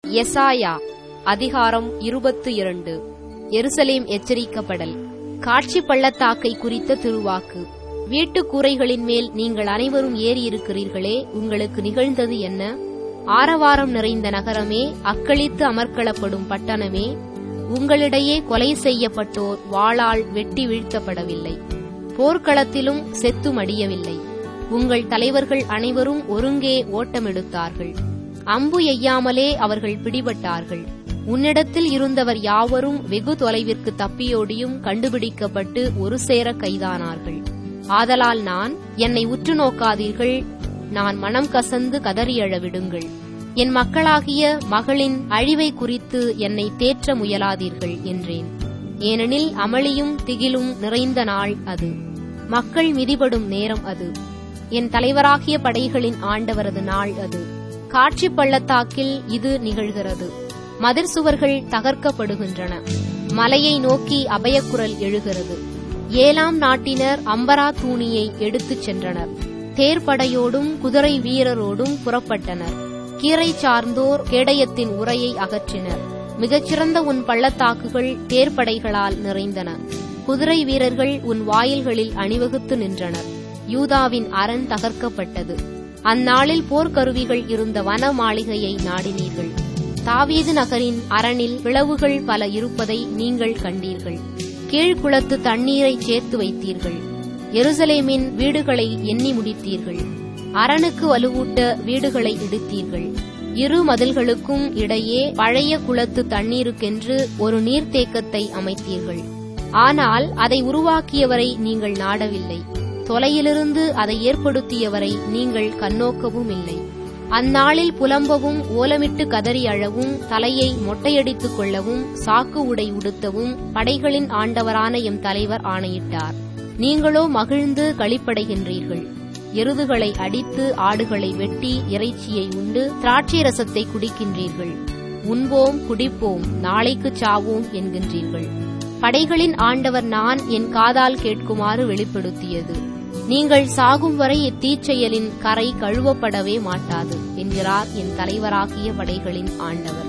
எசாயா அதிகாரம் இருபத்து இரண்டு எருசலேம் எச்சரிக்கப்படல் காட்சி பள்ளத்தாக்கை குறித்த திருவாக்கு வீட்டுக் கூரைகளின் மேல் நீங்கள் அனைவரும் ஏறியிருக்கிறீர்களே உங்களுக்கு நிகழ்ந்தது என்ன ஆரவாரம் நிறைந்த நகரமே அக்களித்து அமர்க்களப்படும் பட்டணமே உங்களிடையே கொலை செய்யப்பட்டோர் வாளால் வெட்டி வீழ்த்தப்படவில்லை போர்க்களத்திலும் செத்து மடியவில்லை உங்கள் தலைவர்கள் அனைவரும் ஒருங்கே ஓட்டமெடுத்தார்கள் அம்பு எய்யாமலே அவர்கள் பிடிபட்டார்கள் உன்னிடத்தில் இருந்தவர் யாவரும் வெகு தொலைவிற்கு தப்பியோடியும் கண்டுபிடிக்கப்பட்டு ஒரு சேர கைதானார்கள் ஆதலால் நான் என்னை உற்று நோக்காதீர்கள் நான் மனம் கசந்து கதறியழ விடுங்கள் என் மக்களாகிய மகளின் அழிவை குறித்து என்னை தேற்ற முயலாதீர்கள் என்றேன் ஏனெனில் அமளியும் திகிலும் நிறைந்த நாள் அது மக்கள் மிதிபடும் நேரம் அது என் தலைவராகிய படைகளின் ஆண்டவரது நாள் அது காட்சி பள்ளத்தாக்கில் இது நிகழ்கிறது மதிர் சுவர்கள் தகர்க்கப்படுகின்றன மலையை நோக்கி அபயக்குரல் எழுகிறது ஏழாம் நாட்டினர் அம்பரா தூணியை எடுத்துச் சென்றனர் தேர்ப்படையோடும் குதிரை வீரரோடும் புறப்பட்டனர் கீரை சார்ந்தோர் கேடயத்தின் உரையை அகற்றினர் மிகச்சிறந்த உன் பள்ளத்தாக்குகள் தேர்ப்படைகளால் நிறைந்தன குதிரை வீரர்கள் உன் வாயில்களில் அணிவகுத்து நின்றனர் யூதாவின் அரண் தகர்க்கப்பட்டது அந்நாளில் போர்க்கருவிகள் இருந்த வன மாளிகையை நாடினீர்கள் தாவீது நகரின் அரணில் பிளவுகள் பல இருப்பதை நீங்கள் கண்டீர்கள் கீழ்குளத்து தண்ணீரை சேர்த்து வைத்தீர்கள் எருசலேமின் வீடுகளை எண்ணி முடித்தீர்கள் அரணுக்கு வலுவூட்ட வீடுகளை இடித்தீர்கள் இரு மதில்களுக்கும் இடையே பழைய குளத்து தண்ணீருக்கென்று ஒரு நீர்த்தேக்கத்தை அமைத்தீர்கள் ஆனால் அதை உருவாக்கியவரை நீங்கள் நாடவில்லை தொலையிலிருந்து அதை ஏற்படுத்தியவரை நீங்கள் கண்ணோக்கவும் இல்லை அந்நாளில் புலம்பவும் ஓலமிட்டு கதறி அழவும் தலையை மொட்டையடித்துக் கொள்ளவும் சாக்கு உடை உடுத்தவும் படைகளின் ஆண்டவரான எம் தலைவர் ஆணையிட்டார் நீங்களோ மகிழ்ந்து களிப்படைகின்றீர்கள் எருதுகளை அடித்து ஆடுகளை வெட்டி இறைச்சியை உண்டு திராட்சை ரசத்தை குடிக்கின்றீர்கள் உண்போம் குடிப்போம் நாளைக்கு சாவோம் என்கின்றீர்கள் படைகளின் ஆண்டவர் நான் என் காதால் கேட்குமாறு வெளிப்படுத்தியது நீங்கள் சாகும் வரை இத்தீச்செயலின் கரை கழுவப்படவே மாட்டாது என்கிறார் என் தலைவராகிய படைகளின் ஆண்டவர்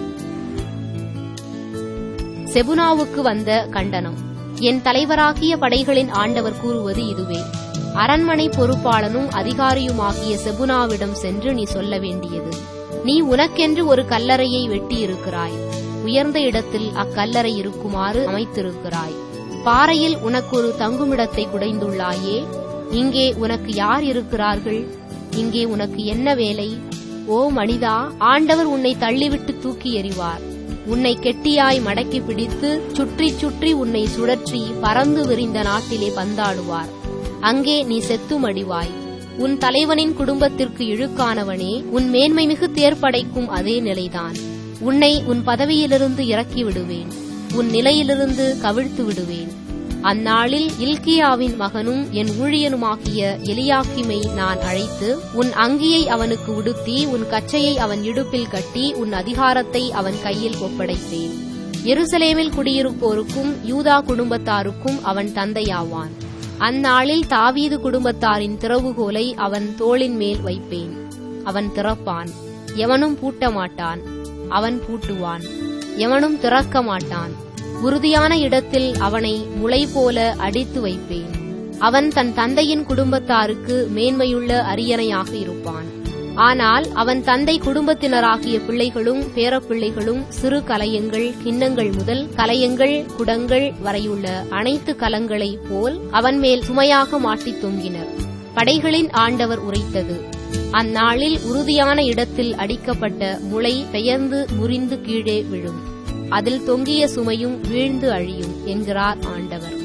செபுனாவுக்கு வந்த கண்டனம் என் தலைவராகிய படைகளின் ஆண்டவர் கூறுவது இதுவே அரண்மனை பொறுப்பாளனும் அதிகாரியுமாகிய செபுனாவிடம் சென்று நீ சொல்ல வேண்டியது நீ உனக்கென்று ஒரு கல்லறையை வெட்டியிருக்கிறாய் உயர்ந்த இடத்தில் அக்கல்லறை இருக்குமாறு அமைத்திருக்கிறாய் பாறையில் உனக்கு ஒரு தங்குமிடத்தை குடைந்துள்ளாயே இங்கே உனக்கு யார் இருக்கிறார்கள் இங்கே உனக்கு என்ன வேலை ஓ மனிதா ஆண்டவர் உன்னை தள்ளிவிட்டு தூக்கி எறிவார் உன்னை கெட்டியாய் மடக்கி பிடித்து சுற்றி சுற்றி உன்னை சுழற்றி பறந்து விரிந்த நாட்டிலே பந்தாடுவார் அங்கே நீ செத்து மடிவாய் உன் தலைவனின் குடும்பத்திற்கு இழுக்கானவனே உன் மேன்மை மிகு தேர்ப்படைக்கும் அதே நிலைதான் உன்னை உன் பதவியிலிருந்து இறக்கி விடுவேன் உன் நிலையிலிருந்து கவிழ்த்து விடுவேன் அந்நாளில் இல்கியாவின் மகனும் என் ஊழியனுமாகிய எலியாக்கிமை நான் அழைத்து உன் அங்கியை அவனுக்கு உடுத்தி உன் கச்சையை அவன் இடுப்பில் கட்டி உன் அதிகாரத்தை அவன் கையில் ஒப்படைத்தேன் எருசலேமில் குடியிருப்போருக்கும் யூதா குடும்பத்தாருக்கும் அவன் தந்தையாவான் அந்நாளில் தாவீது குடும்பத்தாரின் திறவுகோலை அவன் தோளின் மேல் வைப்பேன் அவன் திறப்பான் எவனும் பூட்ட மாட்டான் அவன் பூட்டுவான் எவனும் திறக்க மாட்டான் உறுதியான இடத்தில் அவனை முளை போல அடித்து வைப்பேன் அவன் தன் தந்தையின் குடும்பத்தாருக்கு மேன்மையுள்ள அரியணையாக இருப்பான் ஆனால் அவன் தந்தை குடும்பத்தினராகிய பிள்ளைகளும் பேரப்பிள்ளைகளும் சிறு கலையங்கள் கிண்ணங்கள் முதல் கலையங்கள் குடங்கள் வரையுள்ள அனைத்து கலங்களைப் போல் அவன் மேல் சுமையாக மாட்டித் தொங்கினர் படைகளின் ஆண்டவர் உரைத்தது அந்நாளில் உறுதியான இடத்தில் அடிக்கப்பட்ட முளை பெயர்ந்து முறிந்து கீழே விழும் அதில் தொங்கிய சுமையும் வீழ்ந்து அழியும் என்கிறார் ஆண்டவர்